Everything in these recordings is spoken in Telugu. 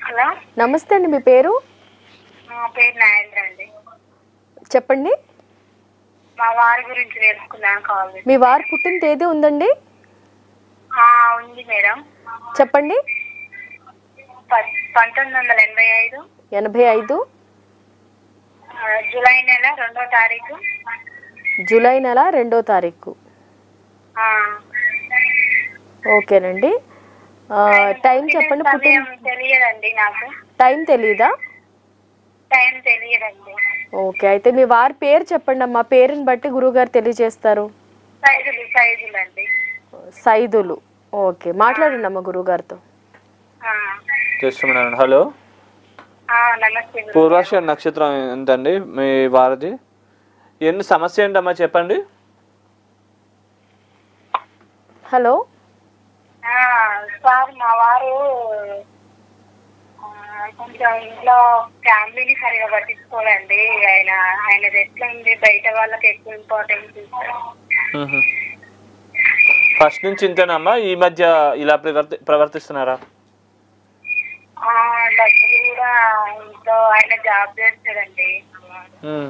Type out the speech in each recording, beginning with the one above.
హలో నమస్తే అండి మీ పేరు మా పేరు నాగేంద్ర అండి చెప్పండి మా వారి గురించి తెలుసుకున్నాను కాల్ చేసి. మీ వారు పుట్టిన తేదీ ఉందండి ఆ, ఉంది మేడం చెప్పండి ప- పంతొమ్మిది వందల ఎనభై ఐదు ఎనభై ఐదు ఆ, జూలై నెల రెండో తారీఖు జూలై నెల రెండో తారీఖు ఆ, ఓకేనండి ఆ, టైం చెప్పండి పుట్టిన సమయం తెలియదండి నాకు టైం తెలీదా టైం తెలియదండి ఓకే అయితే మీ వారి పేరు చెప్పండి అమ్మా పేరుని బట్టి గురువుగారు తెలియజేస్తారు సైజులు సైజులు అండి సైదులు ఓకే మాట్లాడండి అమ్మ గురువుగారితో ఆ, చేస్తున్నాను హలో ఆ, నమస్తే గురు. పూర్వాష నక్షత్రం ఎంతండి మీ వారిది ఎన్ని సమస్య ఏంటమ్మా చెప్పండి హలో ఆ, సార్ మా వారు ఆ, కొంచెం ఇంట్లో ఫ్యామిలీని సరిగా పట్టించుకోవాలండి ఆయన ఆయనది ఎట్లా ఉంది బయట వాళ్ళకి ఎక్కువ ఇంపార్టెన్స్ ఇస్తారు ఫస్ట్ నుంచి ఇంతేనమ్మా ఈ మధ్య ఇలా ప్రవర్తి ప్రవర్తిస్తున్నారా ఆ, డబ్బులు కూడా ఇంట్లో ఆయన జాబ్ చేస్తాడండి ఉమ్.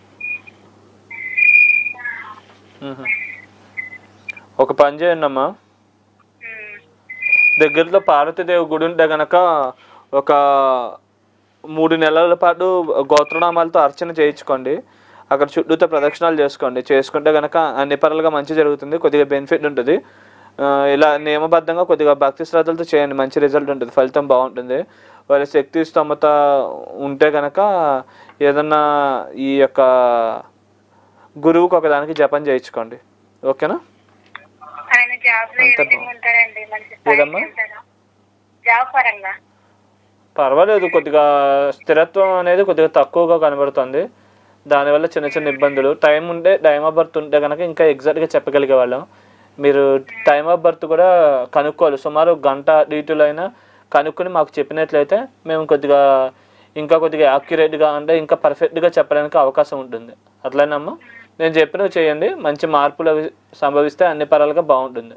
ఉహు. ఒక పని చేయండి అమ్మా ఉమ్, దగ్గరలో పార్వతీదేవి గుడి ఉంటే గనక ఒక మూడు నెలల పాటు గోత్రనామాలతో అర్చన చేయించుకోండి అక్కడ చుట్టూతో ప్రదక్షిణాలు చేసుకోండి చేసుకుంటే గనక అన్ని పరాలుగా మంచి జరుగుతుంది కొద్దిగా బెనిఫిట్ ఉంటుంది ఆ, ఇలా నియమబద్ధంగా కొద్దిగా భక్తి శ్రద్ధలతో చేయండి మంచి రిజల్ట్ ఉంటుంది ఫలితం బాగుంటుంది వాళ్ళ శక్తి స్తోమత ఉంటే గనక ఏదన్నా ఈ యొక్క గురువుకి ఒకదానికి జపం చేయించుకోండి ఓకేనా ఆయన జాబ్ లో ఏ అంత విధంగా ఉంటాడండి మంచి స్థాయికి ఏదమ్మా? వెళ్తాడా? జాబ్ పరంగా పర్వాలేదు కొద్దిగా స్థిరత్వం అనేది కొద్దిగా తక్కువగా కనబడుతుంది దానివల్ల చిన్న చిన్న ఇబ్బందులు టైం ఉంటే టైమ్ ఆఫ్ బర్త్ ఉంటే కనుక ఇంకా ఎగ్జాక్ట్గా చెప్పగలిగే వాళ్ళం మీరు టైమ్ ఆఫ్ బర్త్ కూడా కనుక్కోవాలి సుమారు గంట డీటెయిల్ అయినా కనుక్కొని మాకు చెప్పినట్లయితే మేము కొద్దిగా ఇంకా కొద్దిగా యాక్యురేట్గా అంటే ఇంకా పర్ఫెక్ట్గా చెప్పడానికి అవకాశం ఉంటుంది అట్లనేమ్మా నేను చెప్పినవి చేయండి మంచి మార్పులు అవి సంభవిస్తే అన్ని పరాలుగా బాగుంటుంది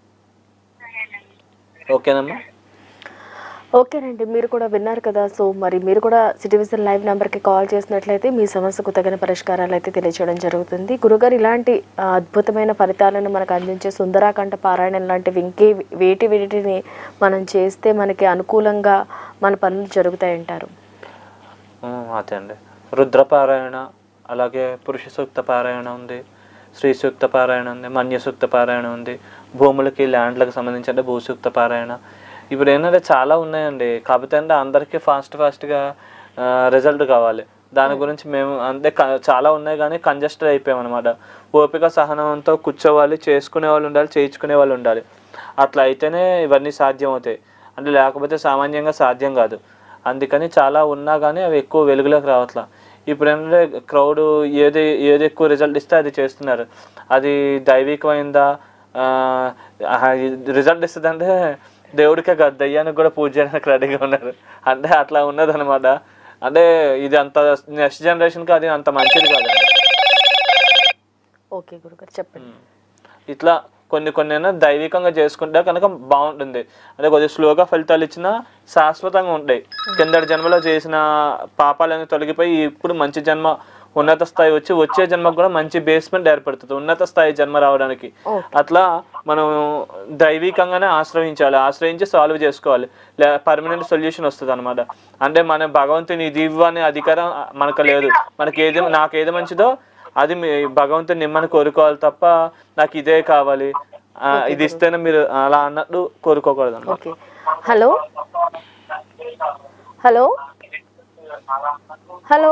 ఓకేనమ్మా ఓకేనండి మీరు కూడా విన్నారు కదా సో మరి మీరు కూడా సిటివిజన్ లైవ్ నెంబర్కి కాల్ చేసినట్లయితే మీ సమస్యకు తగిన పరిష్కారాలు అయితే తెలియచేయడం జరుగుతుంది గురుగారు ఇలాంటి ఆ, అద్భుతమైన ఫలితాలను మనకు అందించే సుందరాకంఠ పారాయణం లాంటివి ఇంకే వేటి వేటిని మనం చేస్తే మనకి అనుకూలంగా మన పనులు జరుగుతాయంటారు ఉమ్, అదే అండి రుద్రపారాయణ అలాగే పురుష సూక్త పారాయణ ఉంది స్త్రీ సూక్త పారాయణ ఉంది మన్య సూక్త పారాయణ ఉంది భూములకి ల్యాండ్లకు సంబంధించి అంటే భూసూక్త పారాయణ ఇప్పుడు ఏంటంటే చాలా ఉన్నాయండి కాకపోతే అంటే అందరికీ ఫాస్ట్ ఫాస్ట్గా రిజల్ట్ కావాలి దాని గురించి మేము అంటే క- చాలా ఉన్నాయి కానీ కంజెస్టెడ్ అయిపోయాం అనమాట ఓపిక సహనంతో కూర్చోవాలి చేసుకునే వాళ్ళు ఉండాలి చేయించుకునే వాళ్ళు ఉండాలి అట్లా అయితేనే ఇవన్నీ సాధ్యం అవుతాయి అంటే లేకపోతే సామాన్యంగా సాధ్యం కాదు అందుకని చాలా ఉన్నా కానీ అవి ఎక్కువ వెలుగులోకి రావట్లా ఇప్పుడు ఏంటంటే క్రౌడ్ ఏది ఏది ఎక్కువ రిజల్ట్ ఇస్తే అది చేస్తున్నారు అది దైవికమైందా రిజల్ట్ ఇస్తుంది అంటే దేవుడికే కాదు దయ్యానికి కూడా పూజ చేయడానికి రెడీగా ఉన్నారు అంటే అట్లా ఉన్నదన్నమాట అంటే ఇది అంత నెక్స్ట్ జనరేషన్కి అది అంత మంచిది కాదండి ఓకే గురుగారు చెప్పండి ఇట్లా కొన్ని కొన్ని అయినా దైవికంగా చేసుకుంటే కనుక బాగుంటుంది అంటే కొద్దిగా స్లోగా ఫలితాలు ఇచ్చినా శాశ్వతంగా ఉంటాయి కిందటి జన్మలో చేసిన పాపాలన్నీ తొలగిపోయి ఇప్పుడు మంచి జన్మ ఉన్నత స్థాయి వచ్చి వచ్చే జన్మకు కూడా మంచి బేస్మెంట్ ఏర్పడుతుంది ఉన్నత స్థాయి జన్మ రావడానికి అట్లా మనం దైవికంగానే ఆశ్రయించాలి ఆశ్రయించి సాల్వ్ చేసుకోవాలి లే పర్మనెంట్ సొల్యూషన్ వస్తుంది అనమాట అంటే మన భగవంతుని ఇది ఇవ్వని అధికారం మనకు లేదు మనకి ఏది నాకు ఏది మంచిదో అది మీ భగవంతుని నిమ్మని కోరుకోవాలి తప్ప నాకు ఇదే కావాలి ఆ, ఇది ఇస్తేనే మీరు అలా అన్నట్టు కోరుకోకూడదు అన్నమాట. Okay hello hello hello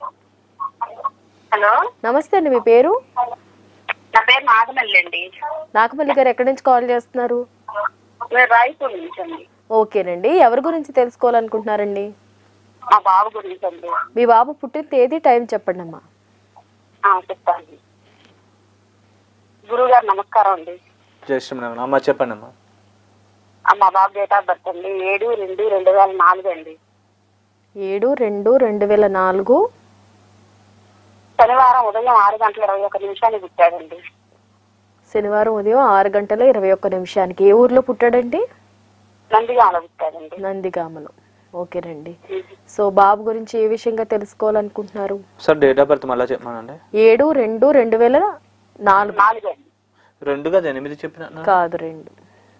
hello నమస్తే అండి మీ పేరు నా పేరు నాగమల్లి అండి నాగమల్లి గారు ఎక్కడి నుంచి కాల్ చేస్తున్నారు మీరు రాయపూర్ నుంచి అండి ఓకేనండి ఎవరి గురించి తెలుసుకోవాలనుకుంటున్నారండి మా బాబు గురించి అండి మీ బాబు పుట్టిన తేదీ టైం చెప్పండి అమ్మా ఆ, చెప్తాను గురువు గారు నమస్కారం అండి జై శ్రీమన్నారాయణ అమ్మ చెప్పండి అమ్మా ఆ, మా బాబు డేట్ ఆఫ్ బర్త్ అండి ఏడు రెండు రెండు వేల నాలుగు అండి ఏడు రెండు రెండు వేల నాలుగు శనివారం ఉదయం ఆరు గంటల ఇరవై ఒక్క నిమిషానికి పుట్టాడండి శనివారం ఉదయం ఆరు గంటల ఇరవై ఒక్క నిమిషానికి ఏ ఊర్లో పుట్టాడండి నందిగామలో పుట్టాడండి నందిగామలో ఓకేనండి సో బాబు గురించి ఏ విషయంగా తెలుసుకోవాలనుకుంటున్నారు సార్ డేట్ ఆఫ్ బర్త్ మళ్ళీ చెప్పమానండి ఏడు రెండు రెండు వేల నాలుగు నాలుగు అండి రెండు కాదు ఎనిమిది చెప్పిన కాదు రెండు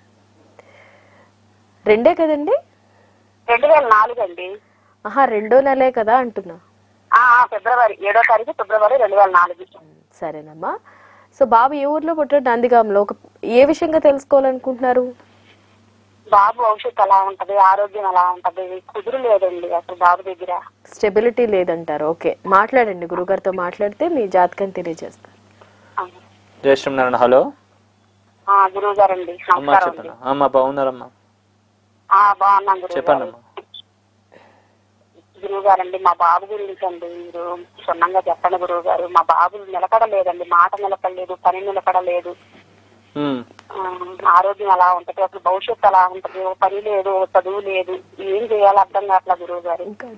రెండే కదండి రెండు వేల నాలుగు అండి ఆహా రెండో నెలే కదా అంటున్నా ఆ, ఆ, ఫిబ్రవరి ఏడో తారీఖు ఫిబ్రవరి రెండు వేల నాలుగు సరేనమ్మా సో బాబు ఏ ఊర్లో పుట్టాడు నందిగాంలో ఒక ఏ విషయంగా తెలుసుకోవాలనుకుంటున్నారు బాబు భవిష్యత్తు ఎలా ఉంటది ఆరోగ్యం ఎలా ఉంటది కుదురు లేదండి అసలు బాబు దగ్గర స్టెబిలిటీ లేదంటారు ఓకే మాట్లాడండి గురుగారితో మాట్లాడితే మీ జాతకం తెలియజేస్తారు ఆ, జయ శ్రీనారాయణ హలో ఆ, గురువు గారండి అమ్మా నమస్కారం అండి చెప్పండి అమ్మా బాగున్నారమ్మా ఆ, బాగున్నాం గురువు చెప్పండి గారు అమ్మా గురువు గారండి మా బాబు గురించి అండి మీరు క్షుణ్ణంగా చెప్పండి గురువు గారు మా బాబు నిలకడలేదండి మాట నిలకడలేదు పని నిలకడలేదు ఉమ్. ఆ, ఆరోగ్యం ఎలా ఉంటది అసలు భవిష్యత్తు ఎలా ఉంటది ఓ పని లేదు ఓ చదువు లేదు ఏం చేయాలో అర్థం కావట్లా గురువు గారు ఇంకా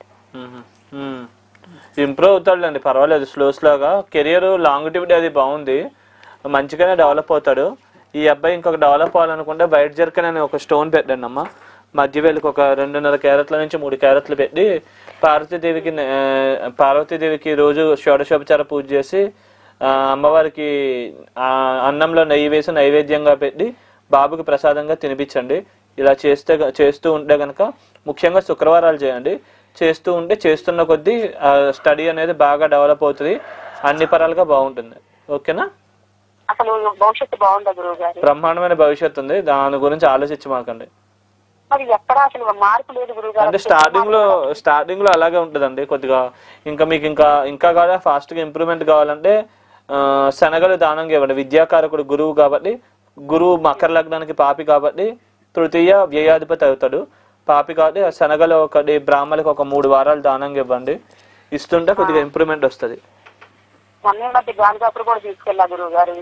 ఇంప్రూవ్ అవుతాడులేండి పర్వాలేదు స్లో స్లోగా కెరియర్ లాంగిటివిటీ అది బాగుంది మంచిగానే డెవలప్ అవుతాడు ఈ అబ్బాయి ఇంకొక డెవలప్ అవ్వాలనుకుంటే వైట్ జర్కన్ అనే ఒక స్టోన్ పెట్టండి అమ్మ మధ్య వేలకు ఒక రెండున్నర క్యారెట్ల నుంచి మూడు క్యారెట్లు పెట్టి పార్వతీదేవికి ఆ, పార్వతీదేవికి రోజు షోడశోపచార పూజ చేసి ఆ, అమ్మవారికి ఆ, అన్నంలో నెయ్యి వేసి నైవేద్యంగా పెట్టి బాబుకి ప్రసాదంగా తినిపించండి ఇలా చేస్తే గ- చేస్తూ ఉంటే గనక ముఖ్యంగా శుక్రవారాలు చేయండి చేస్తూ ఉంటే చేస్తున్న కొద్దీ స్టడీ అనేది బాగా డెవలప్ అవుతుంది అన్ని పరాలుగా బాగుంటుంది ఓకేనా అసలు భవిష్యత్తు బాగుందా గురువు గారు బ్రహ్మాండమైన భవిష్యత్తు ఉంది దాని గురించి ఆలోచించి మాకండి మరి ఎక్కడ అసలు మార్పు లేదు గురువు అంటే గారు స్టార్టింగ్ లో స్టార్టింగ్ లో అలాగే ఉంటుందండి కొద్దిగా ఇంకా మీకు ఇంకా ఇంకా కూడా ఫాస్ట్ గా ఇంప్రూవ్మెంట్ కావాలంటే ఆ, శనగలు దానంగా ఇవ్వండి విద్యాకారకుడు గురువు కాబట్టి గురువు మకర లగ్నానికి పాపి కాబట్టి తృతీయ వ్యయాధిపతి అవుతాడు పాపి కాబట్టి ఆ శనగలు ఒకటి బ్రాహ్మణులకు ఒక మూడు వారాలు దానంగా ఇవ్వండి ఇస్తుంటే కొద్దిగా ఇంప్రూవ్మెంట్ వస్తుంది మొన్న ఈ మధ్య గాంజాపుడు కూడా తీసుకెళ్ళా గురువు గారు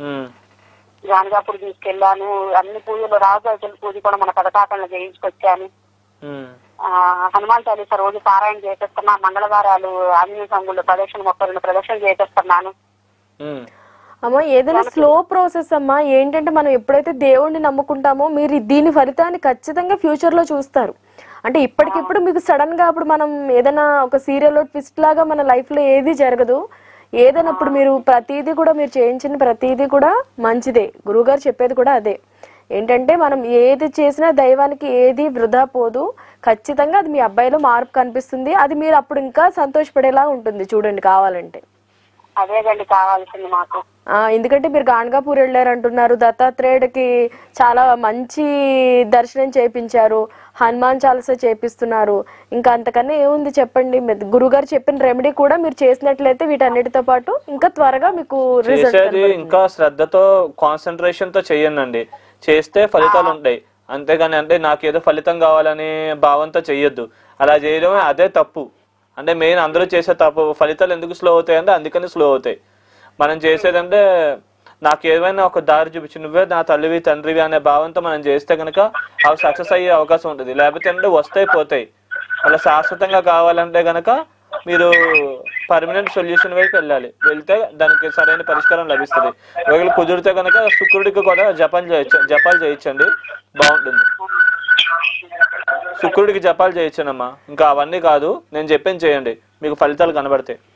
గాంజాపుడు తీసుకెళ్ళాను అన్ని పూజలు రాజాచుల పూజ కూడా మన పథకాలను చేయించుకొచ్చాను ఆ, హనుమాన్ చాలీసా రోజు పారాయణ చేసేస్తున్నా మంగళవారాలు ఆంజనేయ సంగుళ్ళు ప్రదక్షిణ ముప్పై రెండు ప్రదక్షిణ చేసేస్తున్నాను అమ్మా ఏదైనా స్లో ప్రాసెస్ అమ్మా ఏంటంటే మనం ఎప్పుడైతే దేవుణ్ణి నమ్ముకుంటామో మీరు దీని ఫలితాన్ని ఖచ్చితంగా ఫ్యూచర్ లో చూస్తారు అంటే ఇప్పటికిప్పుడు మీకు సడన్ గా అప్పుడు మనం ఏదైనా ఒక సీరియల్ ట్విస్ట్ లాగా మన లైఫ్ లో ఏది జరగదు ఏదైనా ఇప్పుడు మీరు ప్రతిదీ కూడా మీరు చేయించిన ప్రతిదీ కూడా మంచిదే గురువుగారు చెప్పేది కూడా అదే ఏంటంటే మనం ఏది చేసినా దైవానికి ఏది వృధా పోదు ఖచ్చితంగా అది మీ అబ్బాయిలో మార్పు కనిపిస్తుంది అది మీరు అప్పుడు ఇంకా సంతోషపడేలా ఉంటుంది చూడండి కావాలంటే అదేదండి కావాల్సింది మాకు ఆ, ఎందుకంటే మీరు గాన్గాపూర్ వెళ్ళారు అంటున్నారు దత్తాత్రేయుడికి చాలా మంచి దర్శనం చేపించారు హనుమాన్ చాలీసా చేపిస్తున్నారు ఇంకా అంతకన్నా ఏముంది చెప్పండి మీరు గురుగారు చెప్పిన రెమెడీ కూడా మీరు చేసినట్లయితే వీటన్నిటితో పాటు ఇంకా త్వరగా మీకు రిజల్ట్ చేసేది ఇంకా శ్రద్ధతో కాన్సన్ట్రేషన్ తో చెయ్యండి చేస్తే ఫలితాలు ఉంటాయి అంతేగాని అంటే నాకు ఏదో ఫలితం కావాలని భావంతో చెయ్యొద్దు అలా చేయడమే అదే తప్పు అంటే మెయిన్ అందరూ చేసే తప్పు ఫలితాలు ఎందుకు స్లో అవుతాయి అంటే అందుకని స్లో అవుతాయి మనం చేసేదంటే నాకు ఏమైనా ఒక దారి చూపించి నువ్వే నా తల్లివి తండ్రివి అనే భావంతో మనం చేస్తే కనుక అవి సక్సెస్ అయ్యే అవకాశం ఉంటుంది లేకపోతే అంటే వస్తాయి పోతాయి అలా శాశ్వతంగా కావాలంటే గనక మీరు పర్మనెంట్ సొల్యూషన్ వైపు వెళ్ళాలి వెళ్తే దానికి సరైన పరిష్కారం లభిస్తుంది ఒకవేళ కుదిరితే కనుక శుక్రుడికి కూడా జపాలు చేయొచ్చు జపాలు చేయించండి బాగుంటుంది శుక్రుడికి జపాలు చేయించానమ్మా ఇంకా అవన్నీ కాదు నేను చెప్పింది చేయండి మీకు ఫలితాలు కనబడతాయి